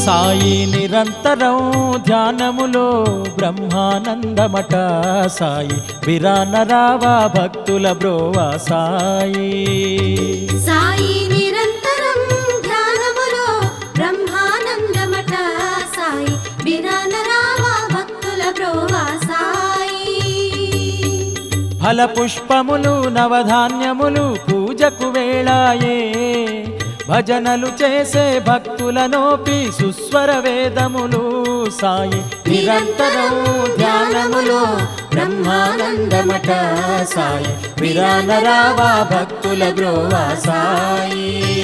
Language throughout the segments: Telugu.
సాయి నిరంతరం ధ్యానములో బ్రహ్మానందమట సాయి విరానరావా భక్తుల బ్రోవా సాయి సాయి నిరంతరం ధ్యానములో బ్రహ్మానందమట సాయి విరానరామ భక్తుల బ్రోవా సాయి ఫల పుష్పములు నవధాన్యములు పూజకు వేళాయే భజనలు చేసే భక్తులనోపి సుస్వర వేదములు సాయి నిరంతరం ధ్యానములో బ్రహ్మానందమట సాయి విరానరావా భక్తుల బ్రోవా సాయి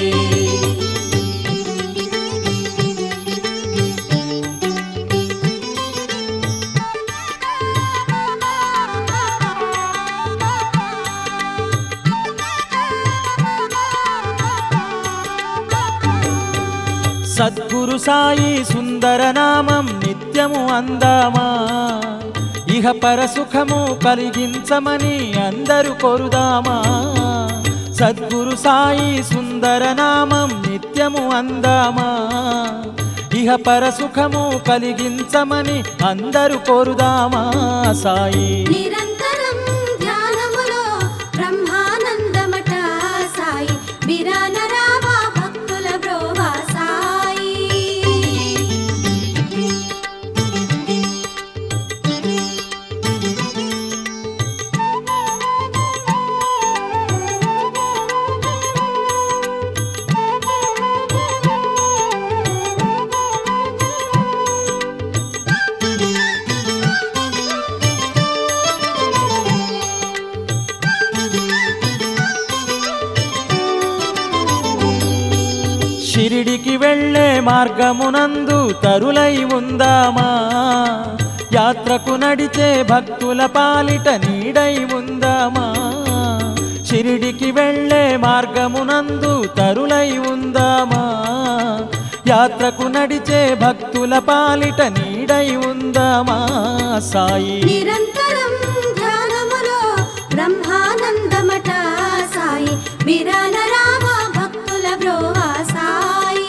సద్గురు సాయి సుందర నామం నిత్యము అందామా ఇహ పర సుఖము కలిగించమని అందరూ కోరుదామా సద్గురు సాయి సుందర నామం నిత్యము అందామా ఇహ పర సుఖము కలిగించమని అందరూ కోరుదామా సాయి నిరంతరం ధ్యానములో బ్రహ్మానందమట సాయి విరానరామ భక్తుల బ్రోవా సాయి షిరిడికి వెళ్ళే మార్గమునందు తరులై ఉందామా యాత్రకు నడిచే భక్తుల పాలిట నీడై ఉందామా షిరిడికి వెళ్ళే మార్గమునందు తరులై ఉందామా యాత్రకు నడిచే భక్తుల పాలిట నీడై ఉందామా సాయి నిరంతరం ధ్యానములో బ్రహ్మానందమట సాయి విరానరామ భక్తుల బ్రోవా సాయి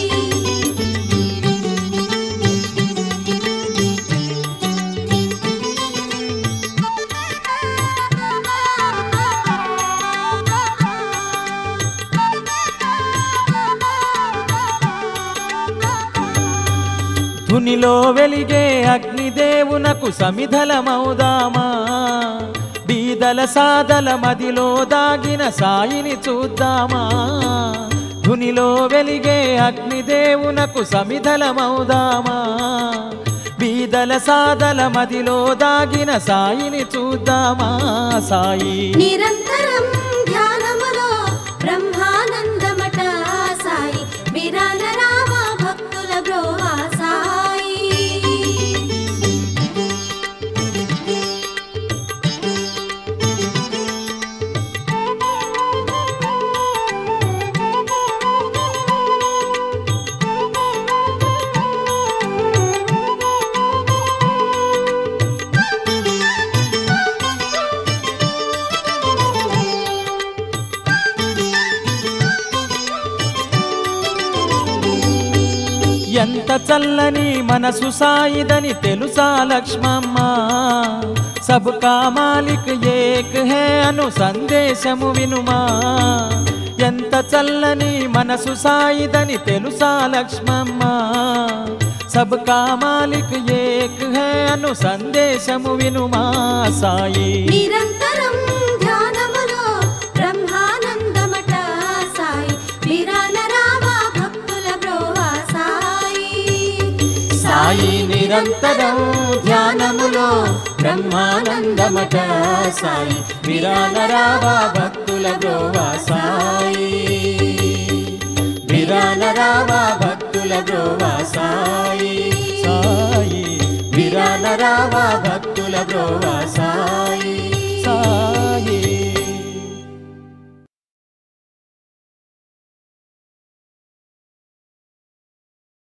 ధునిలో వెలిగే అగ్నిదేవునకు సమిధలమౌదామా బీదల సాదల మదిలో దాగిన సాయిని చూద్దామా ధునిలో వెలిగే అగ్నిదేవునకు సమిధలమౌదామా బీదల సాదల మదిలో దాగిన సాయిని చూద్దామా సాయి నిరంతరం ధ్యానములో బ్రహ్మానందమట సాయి విరానరామ భక్తుల బ్రోవా సాయి ఎంత చల్లని మనసు సాయిదని తెలుసా లక్ష్మమ్మ సబ్కా మాలిక్ ఏక్ హే అను సందేశము వినుమా ఎంత చల్లని మనసు సాయిదని తెలుసా లక్ష్మమ్మ సబ్కా మాలిక్ ఏక్ హే అను సందేశము వినుమా సాయి నిరంతరం ధ్యానములో బ్రహ్మానందమట సాయి విరానరామ భక్తుల బ్రోవా సాయి సాయి నిరంతరం ధ్యానములో బ్రహ్మానందమట సాయి విరానరావా భక్తుల బ్రోవా సాయి విరానరావా భక్తుల బ్రోవా సాయి సాయి విరానరావా భక్తుల బ్రోవా